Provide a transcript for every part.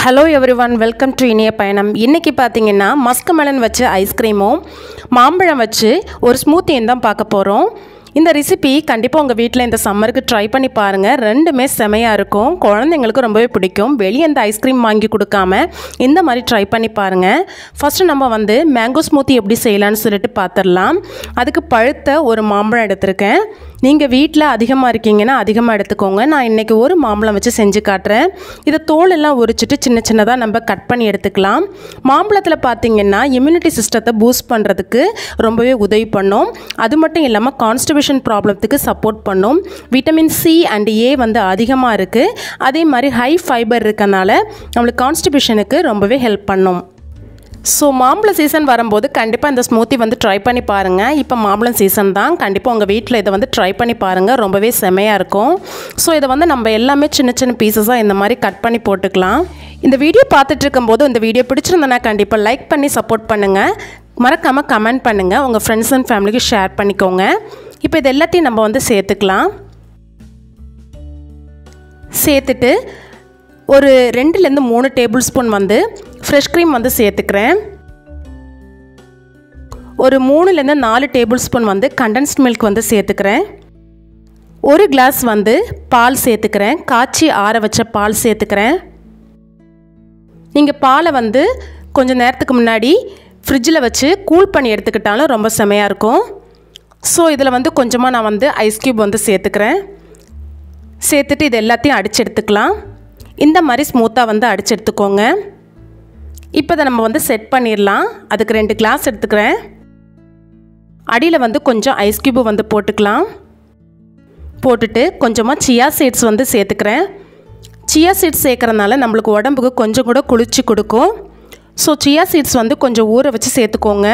hello everyone welcome to இனிய பயணம் இன்றைக்கி பார்த்தீங்கன்னா மஸ்க் மெலன் வச்சு ஐஸ்கிரீமும் மாம்பழம் வச்சு ஒரு ஸ்மூத்தியும் தான் பார்க்க போகிறோம் இந்த ரெசிபி கண்டிப்பாக உங்கள் வீட்டில் இந்த சம்மருக்கு ட்ரை பண்ணி பாருங்கள் ரெண்டுமே செமையாக இருக்கும் குழந்தைங்களுக்கு ரொம்பவே பிடிக்கும் வெளியே இந்த ஐஸ்கிரீம் வாங்கி கொடுக்காம இந்த மாதிரி ட்ரை பண்ணி பாருங்கள் ஃபஸ்ட்டு நம்ம வந்து மேங்கோ ஸ்மூத்தி எப்படி செய்யலாம்னு சொல்லிட்டு பார்த்துடலாம் அதுக்கு பழுத்த ஒரு மாம்பழம் எடுத்திருக்கேன் நீங்கள் வீட்டில் அதிகமாக இருக்கீங்கன்னா அதிகமாக எடுத்துக்கோங்க நான் இன்றைக்கி ஒரு மாம்பழம் வச்சு செஞ்சு காட்டுறேன் இதை தோலெல்லாம் உரிச்சிட்டு சின்ன சின்னதாக நம்ம கட் பண்ணி எடுத்துக்கலாம் மாம்பழத்தில் பார்த்தீங்கன்னா இம்யூனிட்டி சிஸ்டத்தை பூஸ்ட் பண்ணுறதுக்கு ரொம்பவே உதவி பண்ணும் அது மட்டும் இல்லாமல் கான்ஸ்டிபேஷன் ப்ராப்ளத்துக்கு சப்போர்ட் பண்ணும் விட்டமின் சி அண்ட் ஏ வந்து அதிகமாக இருக்குது அதே மாதிரி ஹை ஃபைபர் இருக்கனால நம்மளுக்கு கான்ஸ்டிபேஷனுக்கு ரொம்பவே ஹெல்ப் பண்ணும் ஸோ மாம்பழ சீசன் வரும்போது கண்டிப்பாக இந்த ஸ்மூத்தி வந்து ட்ரை பண்ணி பாருங்கள் இப்போ மாம்பழம் சீசன் தான் கண்டிப்பாக உங்கள் வீட்டில் இதை வந்து ட்ரை பண்ணி பாருங்கள் ரொம்பவே செமையாக இருக்கும் ஸோ இதை வந்து நம்ம எல்லாமே சின்ன சின்ன பீசஸாக இந்த மாதிரி கட் பண்ணி போட்டுக்கலாம் இந்த வீடியோ பார்த்துட்டு இருக்கும்போது இந்த வீடியோ பிடிச்சிருந்தனா கண்டிப்பாக லைக் பண்ணி சப்போர்ட் பண்ணுங்கள் மறக்காமல் கமெண்ட் பண்ணுங்கள் உங்கள் ஃப்ரெண்ட்ஸ் அண்ட் ஃபேமிலிக்கு ஷேர் பண்ணிக்கோங்க இப்போ இது எல்லாத்தையும் நம்ம வந்து சேர்த்துக்கலாம் சேர்த்துட்டு ஒரு ரெண்டுலேருந்து மூணு டேபிள் ஸ்பூன் வந்து ஃப்ரெஷ் க்ரீம் வந்து சேர்த்துக்கிறேன் ஒரு மூணுலேருந்து நாலு டேபிள் ஸ்பூன் வந்து கண்டென்ஸ்ட் மில்க் வந்து சேர்த்துக்கிறேன் ஒரு கிளாஸ் வந்து பால் சேர்த்துக்கிறேன் காய்ச்சி ஆற வச்ச பால் சேர்த்துக்கிறேன் நீங்கள் பாலை வந்து கொஞ்சம் நேரத்துக்கு முன்னாடி ஃப்ரிட்ஜில் வச்சு கூல் பண்ணி எடுத்துக்கிட்டாலும் ரொம்ப செமையாக இருக்கும் ஸோ இதில் வந்து கொஞ்சமாக நான் வந்து ஐஸ் க்யூப் வந்து சேர்த்துக்கிறேன் சேர்த்துட்டு இது எல்லாத்தையும் அடித்து எடுத்துக்கலாம் இந்த மாதிரி ஸ்மூத்தாக வந்து அடித்து எடுத்துக்கோங்க இப்போ இதை நம்ம வந்து செட் பண்ணிடலாம் அதுக்கு ரெண்டு கிளாஸ் எடுத்துக்கிறேன் அடியில் வந்து கொஞ்சம் ஐஸ் க்யூபு வந்து போட்டுக்கலாம் போட்டுட்டு கொஞ்சமாக சியா சீட்ஸ் வந்து சேர்த்துக்கிறேன் சியா சீட்ஸ் சேர்க்குறதுனால நம்மளுக்கு உடம்புக்கு கொஞ்சம் கூட குளிர்ச்சி கொடுக்கும் ஸோ சியா சீட்ஸ் வந்து கொஞ்சம் ஊற வச்சு சேர்த்துக்கோங்க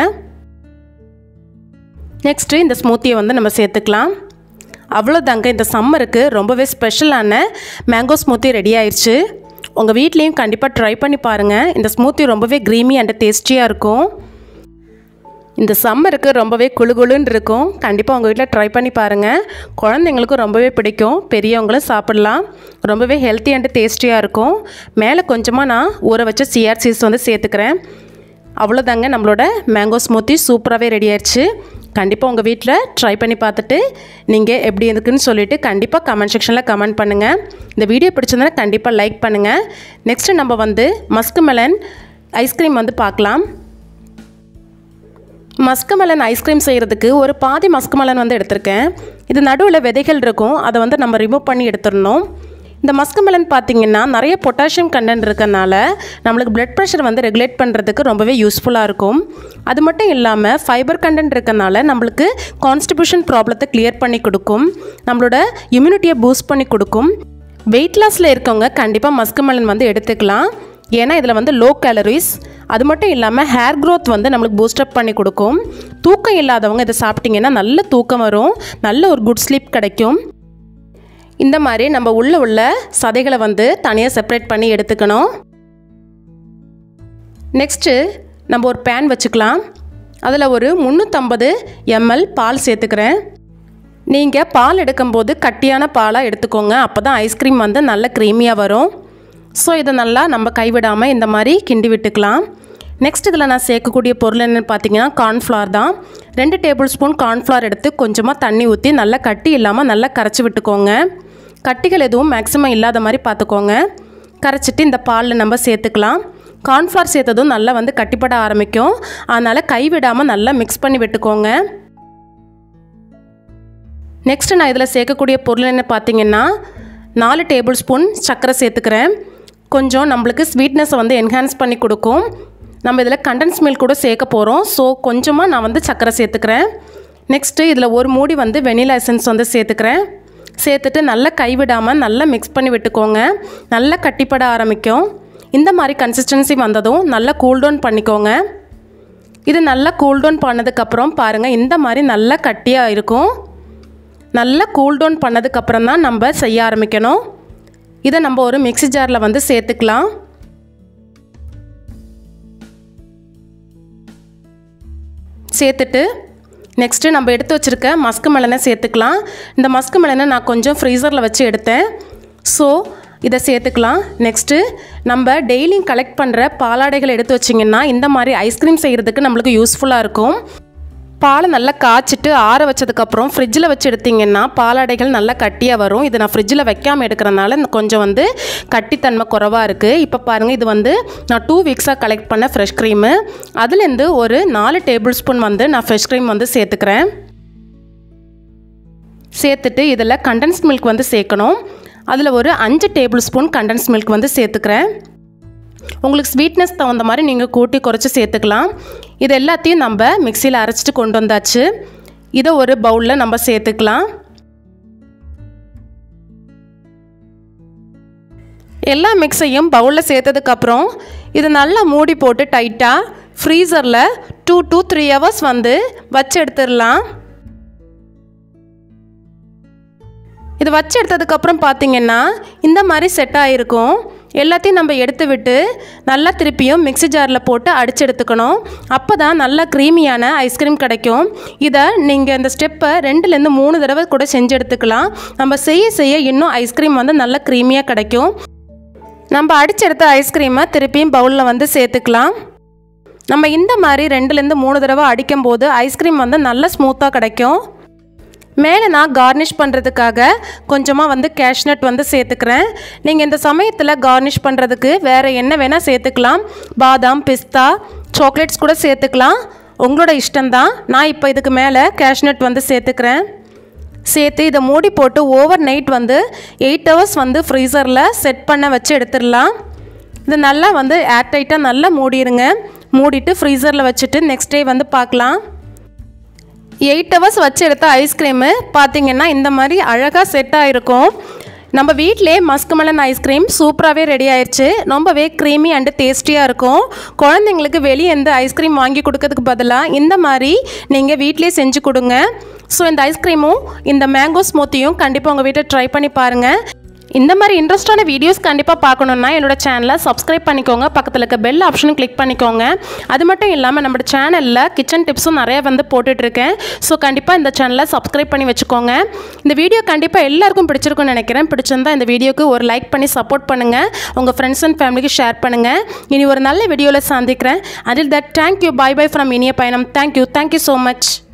நெக்ஸ்ட்டு இந்த ஸ்மூத்தியை வந்து நம்ம சேர்த்துக்கலாம் அவ்வளோதாங்க இந்த சம்மருக்கு ரொம்பவே ஸ்பெஷலான மேங்கோ ஸ்மூத்தி ரெடி ஆயிடுச்சு உங்கள் வீட்லேயும் கண்டிப்பாக ட்ரை பண்ணி பாருங்கள் இந்த ஸ்மூத்தி ரொம்பவே க்ரீமி அண்ட் டேஸ்டியாக இருக்கும் இந்த சம்மருக்கு ரொம்பவே குழுகுழுன்னு இருக்கும் கண்டிப்பாக உங்கள் வீட்டில் ட்ரை பண்ணி பாருங்கள் குழந்தைங்களுக்கும் ரொம்பவே பிடிக்கும் பெரியவங்களும் சாப்பிட்லாம் ரொம்பவே ஹெல்த்தி அண்ட் டேஸ்டியாக இருக்கும் மேலே கொஞ்சமாக நான் ஊற வச்ச சிஆர்சிஸ் வந்து சேர்த்துக்கிறேன் அவ்வளோதாங்க நம்மளோட மேங்கோ ஸ்மூத்தி சூப்பராகவே ரெடி ஆயிடுச்சு கண்டிப்பாக உங்கள் வீட்டில் ட்ரை பண்ணி பார்த்துட்டு நீங்கள் எப்படி இருக்குன்னு சொல்லிவிட்டு கண்டிப்பாக கமெண்ட் செக்ஷனில் கமெண்ட் பண்ணுங்கள் இந்த வீடியோ பிடிச்சிருந்தா கண்டிப்பாக லைக் பண்ணுங்கள் நெக்ஸ்ட்டு நம்ம வந்து மஸ்க் மெலன் ஐஸ்கிரீம் வந்து பார்க்கலாம் மஸ்க் மெலன் ஐஸ்கிரீம் செய்கிறதுக்கு ஒரு பாதி மஸ்க் மெலன் வந்து எடுத்திருக்கேன் இது நடுவில் விதைகள் இருக்கும் அதை வந்து நம்ம ரிமூவ் பண்ணி எடுத்துடணும் இந்த மஸ்க் மெலன் பார்த்திங்கன்னா நிறைய பொட்டாசியம் கண்டென்ட் இருக்கனால நம்மளுக்கு பிளட் ப்ரெஷர் வந்து ரெகுலேட் பண்ணுறதுக்கு ரொம்பவே யூஸ்ஃபுல்லாக இருக்கும் அது மட்டும் இல்லாமல் ஃபைபர் கண்டென்ட் இருக்கனால நம்மளுக்கு கான்ஸ்டிபியூஷன் ப்ராப்ளத்தை கிளியர் பண்ணி கொடுக்கும் நம்மளோட இம்யூனிட்டியை பூஸ்ட் பண்ணி கொடுக்கும் வெயிட் லாஸில் இருக்கவங்க கண்டிப்பாக மஸ்க் மெலன் வந்து எடுத்துக்கலாம் ஏன்னா இதில் வந்து லோ கேலரிஸ் அது மட்டும் இல்லாமல் ஹேர் க்ரோத் வந்து நம்மளுக்கு பூஸ்டப் பண்ணி கொடுக்கும் தூக்கம் இல்லாதவங்க இதை சாப்பிட்டிங்கன்னா நல்ல தூக்கம் வரும் நல்ல ஒரு குட் ஸ்லீப் கிடைக்கும் இந்த மாதிரி நம்ம உள்ள உள்ள சதைகளை வந்து தனியாக செப்பரேட் பண்ணி எடுத்துக்கணும் நெக்ஸ்ட்டு நம்ம ஒரு பேன் வச்சுக்கலாம் அதில் ஒரு முந்நூற்றம்பது எம்எல் பால் சேர்த்துக்கிறேன் நீங்கள் பால் எடுக்கும்போது கட்டியான பாலாக எடுத்துக்கோங்க அப்போ தான் ஐஸ்கிரீம் வந்து நல்ல க்ரீமியாக வரும் ஸோ இதை நல்லா நம்ம கைவிடாமல் இந்த மாதிரி கிண்டி விட்டுக்கலாம் நெக்ஸ்ட் இதில் நான் சேர்க்கக்கூடிய பொருள் என்னென்னு பார்த்தீங்கன்னா கார்ன்ஃப்ளவர் தான் ரெண்டு டேபிள் ஸ்பூன் கார்ன்ஃப்ளவர் எடுத்து கொஞ்சமாக தண்ணி ஊற்றி நல்லா கட்டி இல்லாமல் நல்லா கரைச்சி விட்டுக்கோங்க கட்டிகள் எதுவும் மேக்ஸிமம் இல்லாத மாதிரி பார்த்துக்கோங்க கரைச்சிட்டு இந்த பாலில் நம்ம சேர்த்துக்கலாம் கார்ன்ஃப்ளவர் சேர்த்ததும் நல்லா வந்து கட்டிப்பட ஆரம்பிக்கும் அதனால் கைவிடாமல் நல்லா மிக்ஸ் பண்ணி விட்டுக்கோங்க நெக்ஸ்ட்டு நான் இதில் சேர்க்கக்கூடிய பொருள் என்ன பார்த்தீங்கன்னா நாலு டேபிள் ஸ்பூன் சர்க்கரை சேர்த்துக்கிறேன் கொஞ்சம் நம்மளுக்கு ஸ்வீட்னஸை வந்து என்ஹான்ஸ் பண்ணி கொடுக்கும் நம்ம இதில் கண்டன்ஸ் மில்க் கூட சேர்க்க போகிறோம் ஸோ கொஞ்சமாக நான் வந்து சர்க்கரை சேர்த்துக்கிறேன் நெக்ஸ்ட்டு இதில் ஒரு மூடி வந்து வெனிலா எசன்ஸ் வந்து சேர்த்துக்கிறேன் சேர்த்துட்டு நல்லா கைவிடாமல் நல்லா மிக்ஸ் பண்ணி விட்டுக்கோங்க நல்லா கட்டிப்பட ஆரம்பிக்கும் இந்த மாதிரி கன்சிஸ்டன்சி வந்ததும் நல்லா கூல்டவுன் பண்ணிக்கோங்க இது நல்லா கூல்டவுன் பண்ணதுக்கப்புறம் பாருங்கள் இந்த மாதிரி நல்லா கட்டியாக இருக்கும் நல்லா கூல்டவுன் பண்ணதுக்கப்புறம் தான் நம்ம செய்ய ஆரம்பிக்கணும் இதை நம்ம ஒரு மிக்சி ஜாரில் வந்து சேர்த்துக்கலாம் சேர்த்துட்டு நெக்ஸ்ட்டு நம்ம எடுத்து வச்சுருக்க மஸ்கு மெலனை சேர்த்துக்கலாம் இந்த மஸ்கு மெலனை நான் கொஞ்சம் ஃப்ரீசரில் வச்சு எடுத்தேன் ஸோ இதை சேர்த்துக்கலாம் நெக்ஸ்ட்டு நம்ம டெய்லியும் கலெக்ட் பண்ணுற பாலாடைகள் எடுத்து வச்சிங்கன்னா இந்த மாதிரி ஐஸ்கிரீம் செய்கிறதுக்கு நம்மளுக்கு யூஸ்ஃபுல்லாக இருக்கும் பாலை நல்லா காய்ச்சிட்டு ஆற வச்சதுக்கப்புறம் ஃப்ரிட்ஜில் வச்சு எடுத்திங்கன்னா பாலாடைகள் நல்லா கட்டியாக வரும் இது நான் ஃப்ரிட்ஜில் வைக்காமல் எடுக்கிறனால இந்த கொஞ்சம் வந்து கட்டித்தன்மை குறவாக இருக்குது இப்போ பாருங்கள் இது வந்து நான் டூ வீக்ஸாக கலெக்ட் பண்ண ஃப்ரெஷ் க்ரீமு அதுலேருந்து ஒரு நாலு டேபிள் ஸ்பூன் வந்து நான் ஃப்ரெஷ் க்ரீம் வந்து சேர்த்துக்கிறேன் சேர்த்துட்டு இதில் கண்டென்ஸ் மில்க் வந்து சேர்க்கணும் அதில் ஒரு அஞ்சு டேபிள் ஸ்பூன் கண்டென்ஸ் மில்க் வந்து சேர்த்துக்கிறேன் உங்களுக்கு ஸ்வீட்னஸ் தகுந்த மாதிரி நீங்கள் கூட்டி குறைச்சி சேர்த்துக்கலாம் இது எல்லாத்தையும் நம்ம மிக்சியில் அரைச்சிட்டு கொண்டு வந்தாச்சு இதை ஒரு பவுலில் நம்ம சேர்த்துக்கலாம் எல்லா மிக்ஸையும் பவுலில் சேர்த்ததுக்கப்புறம் இது நல்லா மூடி போட்டு டைட்டாக ஃப்ரீசரில் டூ டூ த்ரீ ஹவர்ஸ் வந்து வச்சு எடுத்துடலாம் இது வச்சு எடுத்ததுக்கப்புறம் பார்த்தீங்கன்னா இந்த மாதிரி செட் ஆகிருக்கும் எல்லாத்தையும் நம்ம எடுத்து விட்டு நல்லா திருப்பியும் மிக்ஸி ஜாரில் போட்டு அடிச்சு எடுத்துக்கணும் அப்போ தான் நல்லா க்ரீமியான ஐஸ்கிரீம் கிடைக்கும் இதை நீங்கள் இந்த ஸ்டெப்பை ரெண்டுலேருந்து மூணு தடவை கூட செஞ்சு எடுத்துக்கலாம் நம்ம செய்ய செய்ய இன்னும் ஐஸ்கிரீம் வந்து நல்லா க்ரீமியாக கிடைக்கும் நம்ம அடிச்செடுத்த ஐஸ்கிரீமை திருப்பியும் பவுலில் வந்து சேர்த்துக்கலாம் நம்ம இந்த மாதிரி ரெண்டுலேருந்து மூணு தடவை அடிக்கும் போது ஐஸ்கிரீம் வந்து நல்லா ஸ்மூத்தாக கிடைக்கும் மேலே நான் கார்னிஷ் பண்ணுறதுக்காக கொஞ்சமாக வந்து கேஷ்நட் வந்து சேர்த்துக்கிறேன் நீங்கள் இந்த சமயத்தில் கார்னிஷ் பண்ணுறதுக்கு வேறு என்ன வேணால் சேர்த்துக்கலாம் பாதாம் பிஸ்தா சாக்லேட்ஸ் கூட சேர்த்துக்கலாம் உங்களோட இஷ்டம்தான் நான் இப்போ இதுக்கு மேலே கேஷ்நட் வந்து சேர்த்துக்கிறேன் சேர்த்து இதை மூடி போட்டு ஓவர் நைட் வந்து எயிட் ஹவர்ஸ் வந்து ஃப்ரீசரில் செட் பண்ண வச்சு எடுத்துடலாம் இது நல்லா வந்து ஏர்டைட்டாக நல்லா மூடிடுங்க மூடிட்டு ஃப்ரீசரில் வச்சுட்டு நெக்ஸ்ட் டே வந்து பார்க்கலாம் எயிட் ஹவர்ஸ் வச்சு எடுத்த ஐஸ்கிரீமு பார்த்தீங்கன்னா இந்த மாதிரி அழகாக செட் ஆகிருக்கும் நம்ம வீட்டிலே மஸ்க் மெலன் ஐஸ்கிரீம் சூப்பராகவே ரெடி ஆயிடுச்சு ரொம்பவே க்ரீமி அண்டு டேஸ்டியாக இருக்கும் குழந்தைங்களுக்கு வெளியே எந்த ஐஸ்கிரீம் வாங்கி கொடுக்கறதுக்கு பதிலாக இந்த மாதிரி நீங்கள் வீட்டிலே செஞ்சு கொடுங்க ஸோ இந்த ஐஸ்கிரீமும் இந்த மேங்கோ ஸ்மூத்தியும் கண்டிப்பாக உங்கள் வீட்டை ட்ரை பண்ணி பாருங்கள் இந்த மாதிரி இன்ட்ரெஸ்டான வீடியோஸ் கண்டிப்பாக பார்க்கணுன்னா என்னோட சேனலை சப்ஸ்கிரைப் பண்ணிக்கோங்க பக்கத்தில் இருக்க பெல் ஆப்ஷனும் கிளிக் பண்ணிக்கோங்க அது மட்டும் இல்லாமல் நம்ம சேனலில் கிச்சன் டிப்ஸும் நிறைய வந்து போட்டுட்ருக்கேன் ஸோ கண்டிப்பாக இந்த சேனலை சப்ஸ்கிரைப் பண்ணி வச்சுக்கோங்க இந்த வீடியோ கண்டிப்பாக எல்லாருக்கும் பிடிச்சிருக்கும்னு நினைக்கிறேன் பிடிச்சிருந்தா இந்த வீடியோக்கு ஒரு லைக் பண்ணி சப்போர்ட் பண்ணுங்கள் உங்கள் ஃப்ரெண்ட்ஸ் அண்ட் ஃபேமிலிக்கு ஷேர் பண்ணுங்கள் இனி ஒரு நல்ல வீடியோவில் சந்திக்கிறேன் அதில் that thank you bye bye from இனிய பயணம் தேங்க்யூ தேங்க்யூ ஸோ மச்